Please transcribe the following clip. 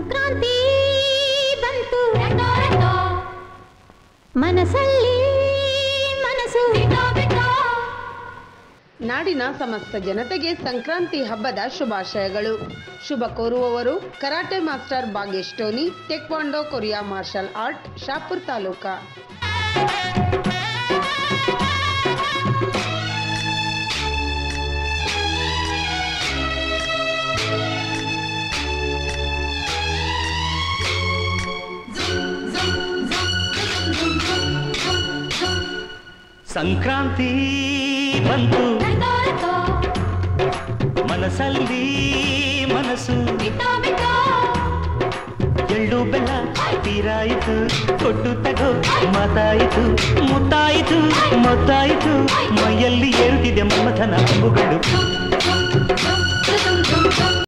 ಸಂಕ್ರಾಂತಿ ಬಂತು ಮನಸ್ಸಲ್ಲಿ ಮನಸ್ಸು ನಾಡಿನ ಸಮಸ್ತ ಜನತೆಗೆ ಸಂಕ್ರಾಂತಿ ಹಬ್ಬದ ಶುಭಾಶಯಗಳು ಶುಭ ಕೋರುವವರು karate master Bhagesh Tony taekwondo Korea martial art Shahapur taluka Sankranti ಬಂತು ಮನಸ್ಸಲ್ಲಿ ಮನಸ್ಸು ಎಳ್ಳು ಬೆಲ್ಲ ತೀರಾಯಿತು ಕೊಟ್ಟು ತಗೋ ಮಾತಾಯಿತು ಮುತ್ತಾಯಿತು ಮೊತ್ತಾಯಿತು ಮೈಯಲ್ಲಿ ಏರುತ್ತಿದೆ ಮಮಥನ ಅಂಬುಗಳು